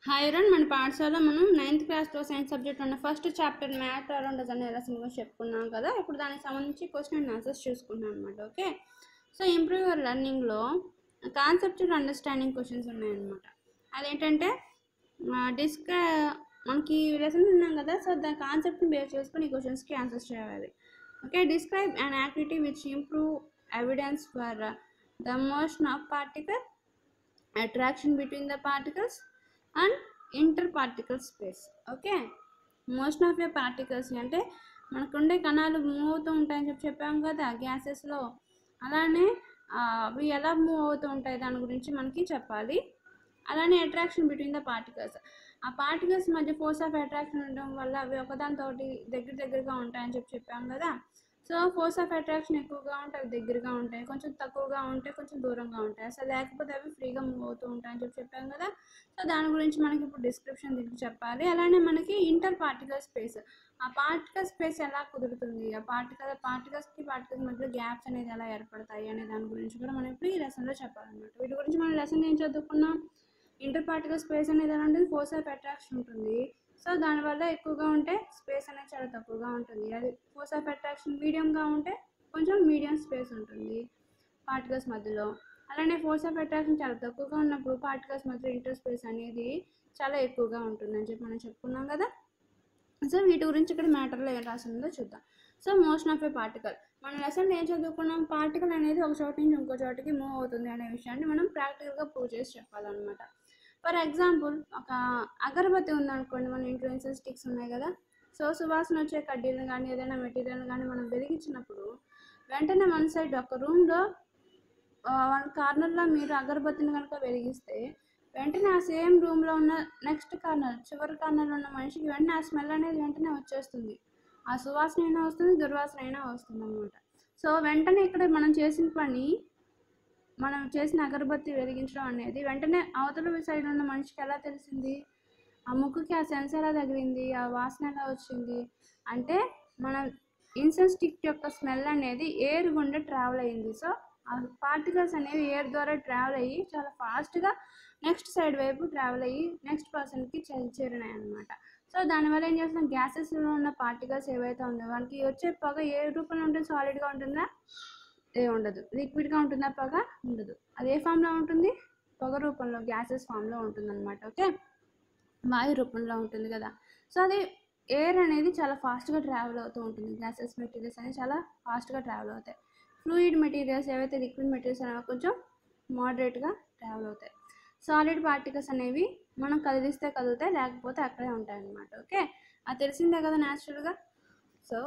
Hi run మన పాఠశాలలో మనం నైన్త్ క్లాస్లో సైన్స్ సబ్జెక్ట్ ఉన్న ఫస్ట్ చాప్టర్ మ్యాథ్ అరౌండ్ అనే లెసన్ గురించి చెప్పుకున్నాం కదా ఇప్పుడు దానికి సంబంధించి క్వశ్చన్ అండ్ ఆన్సర్స్ చూసుకున్నాం అనమాట ఓకే సో ఇంప్రూవ్ యువర్ లెర్నింగ్లో కాన్సెప్చువల్ అండర్స్టాండింగ్ క్వశ్చన్స్ ఉన్నాయన్నమాట అదేంటంటే డిస్క్రై మనకి లెసన్ ఉన్నాం కదా సో దాని కాన్సెప్ట్ని బేస్ చేసుకొని ఈ క్వశ్చన్స్కి ఆన్సర్స్ చేయాలి okay describe an activity which improve evidence for the motion of particle attraction between the particles and interparticle space okay motion of a particles అంటే మనకుండే కణాలు మూవ్ అవుతూ ఉంటాయని చెప్పి చెప్పాం కదా గ్యాసెస్లో అలానే ఆ, అవి ఎలా మూవ్ అవుతూ ఉంటాయి దాని గురించి మనకి చెప్పాలి అలానే అట్రాక్షన్ బిట్వీన్ ద పార్టికల్స్ ఆ పార్టికల్స్ మధ్య ఫోర్స్ ఆఫ్ అట్రాక్షన్ ఉండడం వల్ల అవి ఒకదానితోటి దగ్గర దగ్గరగా ఉంటాయని చెప్పి చెప్పాం కదా సో ఫోర్స్ ఆఫ్ అట్రాక్షన్ ఎక్కువగా ఉంటే అవి దగ్గరగా ఉంటాయి కొంచెం తక్కువగా ఉంటే కొంచెం దూరంగా ఉంటాయి అసలు లేకపోతే అవి ఫ్రీగా మూవ్ అవుతూ ఉంటాయని చెప్పి చెప్పాం కదా సో దాని గురించి మనకి ఇప్పుడు డిస్క్రిప్షన్ దీనికి చెప్పాలి అలానే మనకి ఇంటర్ పార్టికల్ స్పేస్ ఆ పార్టికల్ స్పేస్ ఎలా కుదురుతుంది ఆ పార్టికల్ పార్టికల్స్కి పార్టికల్స్ మధ్య గ్యాప్స్ అనేది ఎలా ఏర్పడతాయి అనే దాని గురించి కూడా మనం ఇప్పుడు ఈ లెసన్లో చెప్పాలన్నమాట వీటి గురించి మనం లెసన్ ఏం చదువుకున్నాం ఇంటర్ పార్టికల్ స్పేస్ అనేది ఎలా ఉంటుంది ఫోర్స్ ఆఫ్ అట్రాక్షన్ ఉంటుంది సో దానివల్ల ఎక్కువగా ఉంటే స్పేస్ అనేది చాలా తక్కువగా ఉంటుంది అది ఫోర్స్ ఆఫ్ అట్రాక్షన్ మీడియంగా ఉంటే కొంచెం మీడియం స్పేస్ ఉంటుంది పార్టికల్స్ మధ్యలో అలానే ఫోర్స్ ఆఫ్ అట్రాక్షన్ చాలా తక్కువగా ఉన్నప్పుడు పార్టికల్స్ మధ్య ఇంటర్ స్పేస్ అనేది చాలా ఎక్కువగా ఉంటుందని చెప్పి మనం చెప్పుకున్నాం కదా సో వీటి గురించి ఇక్కడ మ్యాటర్లో ఏం రాసిందో చూద్దాం so motion of a particle మన లెసన్ ఏం చదువుకున్నాం పార్టికల్ అనేది ఒక చోట నుంచి ఇంకో చోటికి మూవ్ అవుతుంది అనే విషయాన్ని మనం ప్రాక్టికల్గా ప్రూవ్ చేసి చెప్పాలన్నమాట ఫర్ ఎగ్జాంపుల్ ఒక అగరబత్తి ఉందనుకోండి మన ఇంట్లో ఇన్సెన్స్ స్టిక్స్ ఉన్నాయి కదా సో సువాసన వచ్చే కడ్డీలను కానీ ఏదైనా మెటీరియల్ కానీ మనం వెలిగించినప్పుడు వెంటనే మన సైడ్ ఒక రూమ్లో వన్ కార్నర్లో మీరు అగరబత్తిని కనుక వెలిగిస్తే వెంటనే ఆ సేమ్ రూమ్లో ఉన్న నెక్స్ట్ కార్నర్ చివరి కార్నర్లో ఉన్న మనిషికి వెంటనే ఆ స్మెల్ అనేది వెంటనే వచ్చేస్తుంది ఆ సువాసన అయినా వస్తుంది దుర్వాసన అయినా వస్తుంది అనమాట సో వెంటనే ఇక్కడ మనం చేసిన పని మనం చేసిన అగరబత్తి వెలిగించడం అనేది వెంటనే అవతల సైడ్ ఉన్న మనిషికి ఎలా తెలిసింది ఆ ముక్కుకి ఆ సెన్స్ ఎలా తగిలింది ఆ వాసన ఎలా వచ్చింది అంటే మన ఇన్సెన్స్ స్టిక్ యొక్క స్మెల్ అనేది ఎయిర్ గుండా ట్రావెల్ అయ్యింది సో ఆ పార్టికల్స్ అనేవి ఎయిర్ ద్వారా ట్రావెల్ అయ్యి చాలా ఫాస్ట్గా నెక్స్ట్ సైడ్ వైపు ట్రావెల్ అయ్యి నెక్స్ట్ పర్సన్కి చేరినాయి అనమాట సో దానివల్ల ఏం చేస్తున్నాం గ్యాసెస్లో ఉన్న పార్టికల్స్ ఏవైతే ఉందో వానికి వచ్చే పొగ ఏ రూపంలో ఉంటుంది సాలిడ్గా ఉంటుందా ఏ ఉండదు లిక్విడ్గా ఉంటుందా పొగ ఉండదు అది ఏ ఫామ్లో ఉంటుంది పొగ రూపంలో గ్యాసెస్ ఫామ్లో ఉంటుంది అనమాట ఓకే వాయు రూపంలో ఉంటుంది కదా సో అది ఎయిర్ అనేది చాలా ఫాస్ట్గా ట్రావెల్ అవుతూ ఉంటుంది గ్యాసెస్ మెటీరియల్స్ అనేవి చాలా ఫాస్ట్గా ట్రావెల్ అవుతాయి ఫ్లూయిడ్ మెటీరియల్స్ ఏవైతే లిక్విడ్ మెటీరియల్స్ అనేవి కొంచెం మోడరేట్గా ట్రావెల్ అవుతాయి సాలిడ్ పార్టికల్స్ అనేవి మనం కదిలిస్తే కదులుతాయి లేకపోతే అక్కడే ఉంటాయి అన్నమాట ఓకే అది తెలిసిందే కదా న్యాచురల్గా so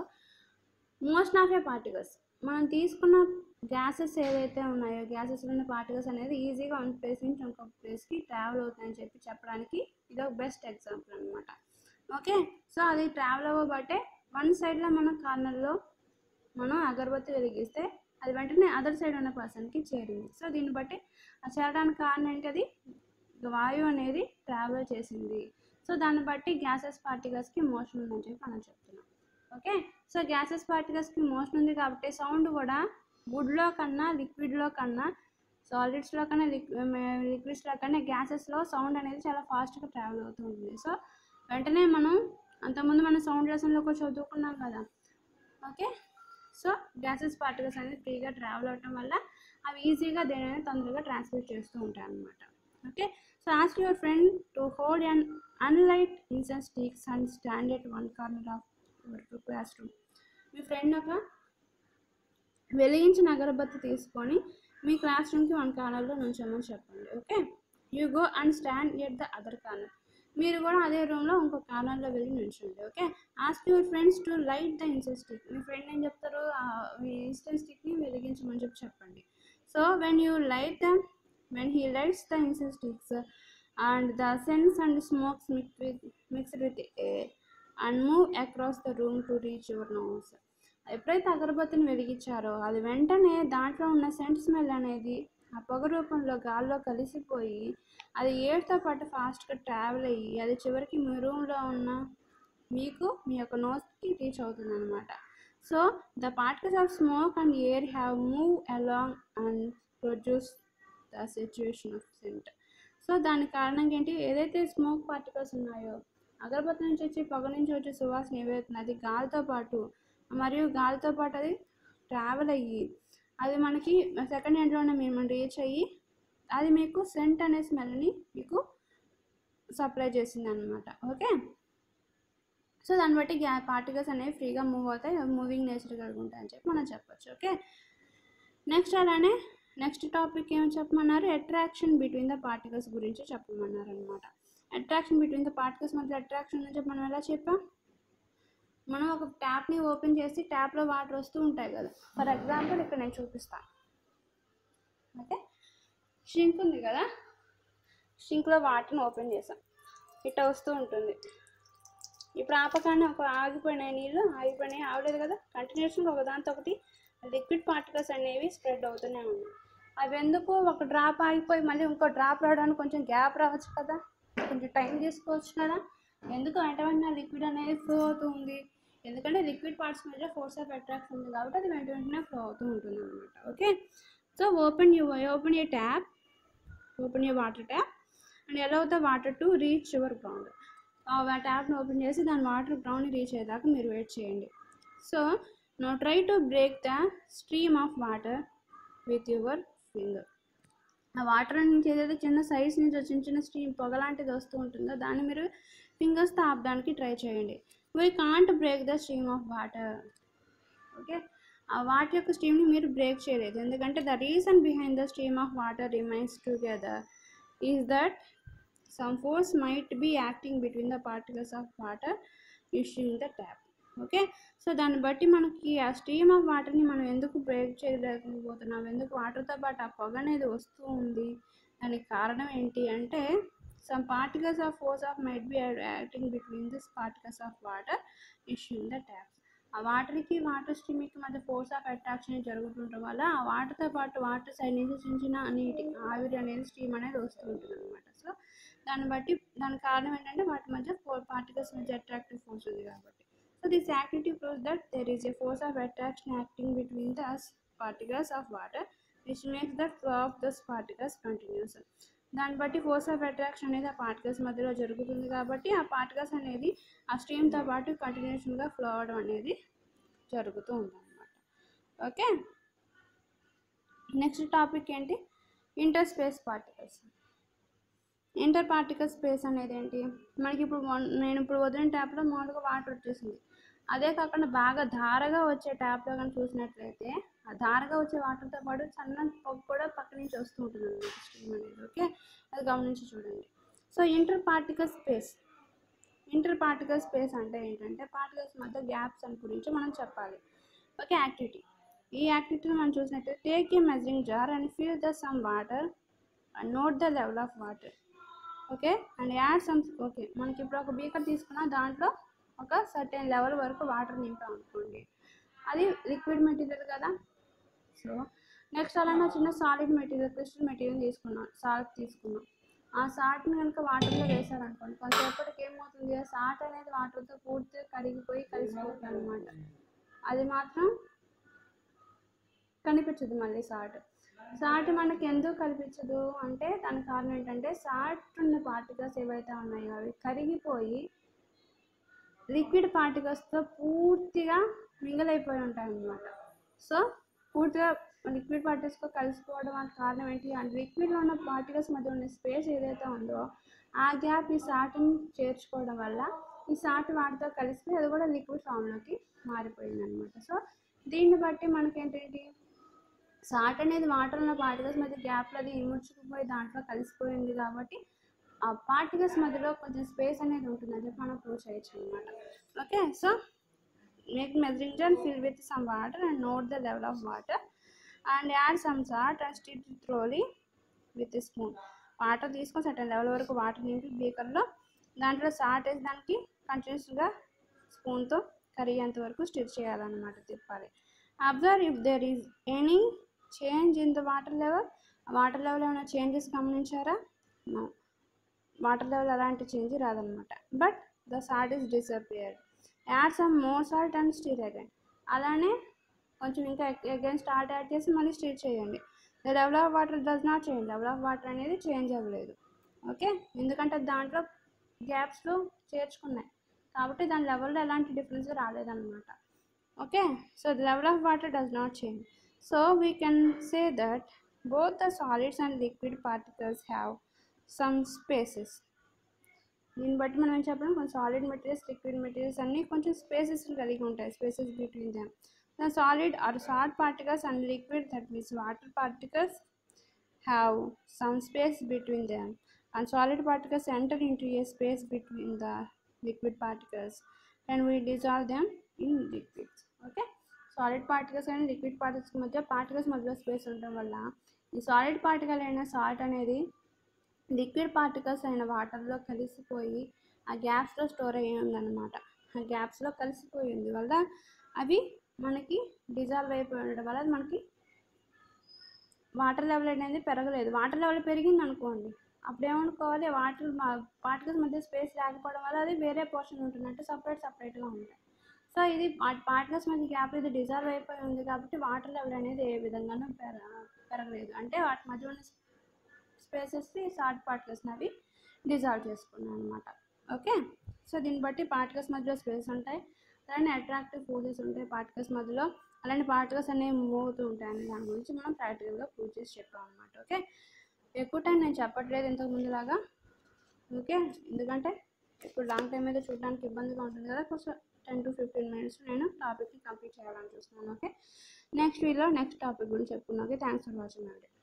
motion of a particles మనం తీసుకున్న గ్యాసెస్ ఏవైతే ఉన్నాయో గ్యాసెస్ ఉన్న పార్టికల్స్ అనేది ఈజీగా వన్ ప్లేస్ నుంచి ఇంకొక ప్లేస్కి ట్రావెల్ అవుతాయని చెప్పి చెప్పడానికి ఇది ఒక బెస్ట్ ఎగ్జాంపుల్ అనమాట ఓకే సో అది ట్రావెల్ అవ్వబట్టే వన్ సైడ్లో మన కార్నర్లో మనం అగరబత్తి వెలిగిస్తే అది వెంటనే అదర్ సైడ్ ఉన్న పర్సన్కి చేరింది సో దీన్ని బట్టి ఆ చేరడానికి కారణం ఏంటది వాయువు అనేది ట్రావెల్ చేసింది సో దాన్ని బట్టి గ్యాసెస్ పార్టికల్స్కి మోషన్ ఉందని చెప్పి మనం చెప్తున్నాం ఓకే సో గ్యాసెస్ పార్టికల్స్కి మోషన్ ఉంది కాబట్టి సౌండ్ కూడా వుడ్లో కన్నా లిక్విడ్లో కన్నా సాలిడ్స్లో కన్నా లిక్విడ్స్లో కన్నా గ్యాసెస్లో సౌండ్ అనేది చాలా ఫాస్ట్గా ట్రావెల్ అవుతూ ఉంటుంది సో వెంటనే మనం అంతకుముందు మనం సౌండ్ లెసన్లో కూడా చదువుకున్నాం కదా ఓకే సో గ్యాసెస్ పార్టికల్స్ అనేది ఫ్రీగా ట్రావెల్ అవటం వల్ల అవి ఈజీగా దేనైనా తొందరగా ట్రాన్స్మిట్ చేస్తూ ఉంటాయి అన్నమాట okay so ask your friend to hold and unlight incense sticks and stand at one corner of your class room మీ ఫ్రెండ్ ఒక వెలిగించిన అగరబత్తి తీసుకొని మీ క్లాస్ రూమ్కి వన్ కార్నర్లో నుంచోమని చెప్పండి okay you go and stand at the other corner మీరు కూడా అదే రూమ్లో ఇంకో కార్నర్లో వెళ్ళి నుంచోండి okay ask your friends to light the incense stick మీ ఫ్రెండ్ ఏం చెప్తారు ఆ ఇన్సెన్స్ స్టిక్ని వెలిగించమని చెప్పి చెప్పండి so when you light the when he lights the incense sticks and the sense and smokes mix with mixed with air and move across the room to reach your nose ఎప్పుడైతే అగరబత్తిని వెలిగించారో అది వెంటనే దాంట్లో ఉన్న సెంట్ స్మెల్ అనేది ఆ పొగ రూపంలో గాల్లో కలిసిపోయి అది ఏర్తో పాటు ఫాస్ట్గా ట్రావెల్ అయ్యి అది చివరికి మీ రూమ్లో ఉన్న మీకు మీ యొక్క నోస్కి రీచ్ అవుతుంది అనమాట so the particles of smoke and air have move along and produce the situation of scent so so దానికి కారణం ఏంటి ఏదైతే స్మోక్ పార్టికల్స్ ఉన్నాయో అగరబత్తి నుంచి వచ్చి పొగ నుంచి వచ్చే సువాసన ఏవైతుంది అది గాలితో పాటు మరియు గాలితో పాటు అది ట్రావెల్ అయ్యి అది మనకి సెకండ్ హ్యాండ్లోనే మేము రీచ్ అయ్యి అది మీకు సెంట్ అనే స్మెల్ని మీకు సప్లై చేసింది అనమాట ఓకే సో దాన్ని బట్టి గ్యా పార్టికల్స్ అనేవి ఫ్రీగా మూవ్ అవుతాయి మూవింగ్ నేచర్ కలిగి ఉంటాయి అని చెప్పి మనం చెప్పొచ్చు ఓకే నెక్స్ట్ అలానే నెక్స్ట్ టాపిక్ ఏమని చెప్పమన్నారు అట్రాక్షన్ బిట్వీన్ ద పార్టికల్స్ గురించి చెప్పమన్నారు అనమాట అట్రాక్షన్ బిట్వీన్ ద పార్టికల్స్ మధ్య అట్రాక్షన్ అని చెప్పి మనం ఎలా చెప్పాం మనం ఒక ట్యాప్ని ఓపెన్ చేసి ట్యాప్లో వాటర్ వస్తూ ఉంటాయి కదా ఫర్ ఎగ్జాంపుల్ ఇక్కడ నేను చూపిస్తాను ఓకే షింక్ ఉంది కదా షింక్లో వాటర్ని ఓపెన్ చేసాం ఇట్లా వస్తూ ఉంటుంది ఇప్పుడు ఆపగానే ఒక ఆగిపోయినాయి నీళ్ళు ఆగిపోయినాయి ఆగలేదు కదా కంటిన్యూస్గా ఒక దాంతో ఒకటి లిక్విడ్ పార్టికల్స్ అనేవి స్ప్రెడ్ అవుతూనే ఉన్నాయి అవి ఎందుకు ఒక డ్రాప్ ఆగిపోయి మళ్ళీ ఇంకో డ్రాప్ రావడానికి కొంచెం గ్యాప్ రావచ్చు కదా కొంచెం టైం తీసుకోవచ్చు కదా ఎందుకు వెంట వెంటనే లిక్విడ్ అనేది ఫ్లో అవుతూ ఉంది ఎందుకంటే లిక్విడ్ పార్ట్స్ మధ్య ఫోర్స్ ఆఫ్ అట్రాక్షన్ ఉంది కాబట్టి అది వెంట వెంటనే ఫ్లో అవుతూ ఉంటుంది అనమాట okay so open you open you tap open you water tap and allow the water to reach your ground ఆ ట్యాప్ని ఓపెన్ చేసి దాని వాటర్ గ్రౌండ్ని రీచ్ అయ్యేదాకా మీరు వెయిట్ చేయండి so no try to break the stream of water with your finger ఆ water నుంచి ఏదైతే చిన్న సైజ్ నుంచి చిన్న చిన్న స్ట్రీమ్ పొగ లాంటిది వస్తూ ఉంటుందో దాన్ని మీరు ఫింగర్స్తో ఆపడానికి ట్రై చేయండి we can't break the stream of water okay ఆ వాటర్ యొక్క స్ట్రీమ్ని మీరు బ్రేక్ చేయలేదు ఎందుకంటే the reason behind the stream of water remains together is that some force might be acting between the particles of water issuing the tap okay so దాన్ని బట్టి మనకి ఆ స్ట్రీమ్ ఆఫ్ వాటర్ని మనం ఎందుకు బ్రేక్ చేయలేకపోతున్నాం ఎందుకు వాటర్తో పాటు ఆ పొగ అనేది వస్తూ ఉంది దానికి కారణం ఏంటి అంటే some particles of force of might be acting between this particles of water issuing the tap ఆ వాటర్కి వాటర్ స్ట్రీమ్కి మధ్య ఫోర్స్ ఆఫ్ అట్రాక్షన్ జరుగుతుండటం వల్ల ఆ వాటర్తో పాటు వాటర్ సైడ్ నుంచి చిన్న చిన్న నీటి ఆవిరి అనేది స్ట్రీమ్ అనేది వస్తూ ఉంటుంది అనమాట సో దాన్ని బట్టి దానికి కారణం ఏంటంటే వాటి మధ్య ఫోర్ పార్టికల్స్ మధ్య అట్రాక్టివ్ ఫోర్స్ ఉంది కాబట్టి so this activity proves that there is a force of attraction acting between the particles of water which makes the flow of thus particles continues దాన్ని బట్టి ఫోర్స్ ఆఫ్ అట్రాక్షన్ అనేది ఆ particles మధ్యలో జరుగుతుంది కాబట్టి ఆ పార్టికల్స్ అనేది ఆ స్ట్రీమ్తో పాటు కంటిన్యూషన్గా ఫ్లో అవడం అనేది జరుగుతూ ఉందన్నమాట ఓకే నెక్స్ట్ టాపిక్ ఏంటి inter space particles inter particle space అనేది ఏంటి మనకి ఇప్పుడు వన్- నేను ఇప్పుడు వదిలిన ట్యాప్లో మామూలుగా వాటర్ వచ్చేసింది అదే కాకుండా బాగా ధారగా వచ్చే ట్యాప్లో కానీ చూసినట్లయితే ఆ ధారగా వచ్చే వాటర్తో పాటు సన్న పొగ కూడా పక్క నుంచి వస్తూ ఉంటుంది అన్నమాట స్ట్రీమ్ అనేది ఓకే అది గమనించి చూడండి so inter particle space inter particle space అంటే ఏంటంటే పార్టికల్స్ మధ్య గ్యాప్స్ అని గురించి మనం చెప్పాలి ఓకే యాక్టివిటీ ఈ యాక్టివిటీని మనం చూసినట్లయితే take a measuring jar and fill the some water and note the level of water okay and add some okay మనకి ఇప్పుడు ఒక బీకర్ తీసుకున్నా దాంట్లో ఒక సర్టెన్ లెవెల్ వరకు వాటర్ నింపాం అనుకోండి అది లిక్విడ్ మెటీరియల్ కదా సో నెక్స్ట్ అలానే చిన్న సాలిడ్ మెటీరియల్ క్రిస్టల్ మెటీరియల్ తీసుకున్నాం సాల్ట్ తీసుకున్నాం ఆ సాల్ట్ని కనుక వాటర్లో వేసారనుకోండి కొంతసేపటికి ఏమవుతుంది ఆ సాల్ట్ అనేది వాటర్తో పూర్తిగా కరిగిపోయి కలిసిపోతుంది అనమాట అది మాత్రం కనిపించదు మళ్ళీ సాల్ట్ సాల్ట్ మనకి ఎందుకు కనిపించదు అంటే దాని కారణం ఏంటంటే సాల్ట్ ఉన్న పార్టికల్స్ ఏవైతే ఉన్నాయో అవి కరిగిపోయి లిక్విడ్ పార్టికల్స్తో పూర్తిగా మింగిల్ అయిపోయి ఉంటాయి అన్నమాట సో పూర్తిగా లిక్విడ్ పార్టికల్స్తో కలిసిపోవడం వల్ల కారణం ఏంటి అంటే లిక్విడ్లో ఉన్న పార్టికల్స్ మధ్య ఉన్న స్పేస్ ఏదైతే ఉందో ఆ గ్యాప్ ఈ సాల్ట్ని చేర్చుకోవడం వల్ల ఈ సాల్ట్ వాటితో కలిసిపోయి అది కూడా లిక్విడ్ ఫామ్లోకి మారిపోయింది అనమాట సో దీన్ని బట్టి మనకేంటంటి సాల్ట్ అనేది వాటర్లో పార్టికల్స్ మధ్య గ్యాప్లో అది ఇముడ్చుకుపోయి దాంట్లో కలిసిపోయింది కాబట్టి ఆ పార్టికల్స్ మధ్యలో కొంచెం స్పేస్ అనేది ఉంటుంది అని చెప్పి మనం ప్రూవ్ చేయొచ్చు అనమాట okay so make measuring jar fill with some water and note the level of water and add some salt and stir thoroughly with spoon water తీసుకొని సర్టన్ లెవెల్ వరకు వాటర్ నింపి బీకర్లో దాంట్లో సాల్ట్ వేసి దానికి కంటిన్యూస్గా స్పూన్తో కరిగేంత వరకు స్టిర్ చేయాలన్నమాట తిప్పాలి observe if there is any change in the water level water level ఏమైనా చేంజెస్ గమనించారా No. వాటర్ లెవెల్ అలాంటి చేంజ్ రాదనమాట but the salt is disappeared add some more salt and stir again అలానే కొంచెం ఇంకా అగైన్ స్టార్ట్ యాడ్ చేసి మళ్ళీ steer చేయండి the level of water does not change level of water అనేది చేంజ్ అవ్వలేదు ఓకే ఎందుకంటే దాంట్లో గ్యాప్స్లో చేర్చుకున్నాయి కాబట్టి దాని లెవెల్లో ఎలాంటి డిఫరెన్స్ రాలేదన్నమాట okay so the level of water does not change so we can say that both the solids and liquid particles have some spaces దీన్ని బట్టి మనం ఏం చెప్పడం కొంచెం సాలిడ్ మెటీరియల్స్ లిక్విడ్ మెటీరియల్స్ అన్నీ కొంచెం స్పేసెస్ కలిగి ఉంటాయి spaces between them the solid or salt particles and liquid that means water particles have some space between them and solid particles enter into a space between the liquid particles and we dissolve them in liquids okay solid particles and liquid particles మధ్య particles మధ్యలో space ఉండడం వల్ల ఈ solid particle అయిన salt అనేది liquid particles అయిన వాటర్లో కలిసిపోయి ఆ గ్యాప్స్లో స్టోర్ అయ్యి ఉందన్నమాట ఆ గ్యాప్స్లో కలిసిపోయి ఉంది వల్ల అవి మనకి డిజాల్వ్ అయిపోయి ఉండడం వల్ల అది మనకి వాటర్ లెవెల్ అనేది పెరగలేదు వాటర్ లెవెల్ పెరిగింది అనుకోండి అప్పుడు ఏమనుకోవాలి వాటర్ పార్టికల్స్ మధ్య స్పేస్ లేకపోవడం వల్ల అది వేరే పోర్షన్ ఉంటున్నట్టు సపరేట్ సపరేట్గా ఉంటాయి సో ఇది పార్టికల్స్ మధ్య గ్యాప్ ఇది డిజాల్వ్ అయిపోయి ఉంది కాబట్టి వాటర్ లెవెల్ అనేది ఏ విధంగానూ పెర పెరగలేదు అంటే వాటి మధ్య ఉన్న స్పేసెస్కి సాల్ట్ పార్టికల్స్ అవి డిజాల్వ్ చేసుకున్నాయి అనమాట ఓకే సో దీన్ని బట్టి పార్టికల్స్ మధ్యలో స్పేస్ ఉంటాయి అలానే అట్రాక్టివ్ ఫోర్సెస్ ఉంటాయి పార్టికల్స్ మధ్యలో అలాంటి పార్టికల్స్ అనేవి మూవ్ అవుతూ ఉంటాయి అనే దాని గురించి మనం ప్రాక్టికల్గా ప్రూవ్ చేసి చెప్పాం అనమాట ఓకే ఎక్కువ టైం నేను చెప్పట్లేదు ఇంతకు ముందులాగా ఓకే ఎందుకంటే ఇప్పుడు లాంగ్ టైం అయితే చూడడానికి ఇబ్బందిగా ఉంటుంది కదా కొంచెం టెన్ టు ఫిఫ్టీన్ మినిట్స్ నేను టాపిక్ని కంప్లీట్ చేయాలని చూస్తున్నాను ఓకే నెక్స్ట్ వీడియోలో నెక్స్ట్ టాపిక్ గురించి చెప్పుకున్నాను ఓకే థ్యాంక్స్ ఫర్ వాచింగ్ అండి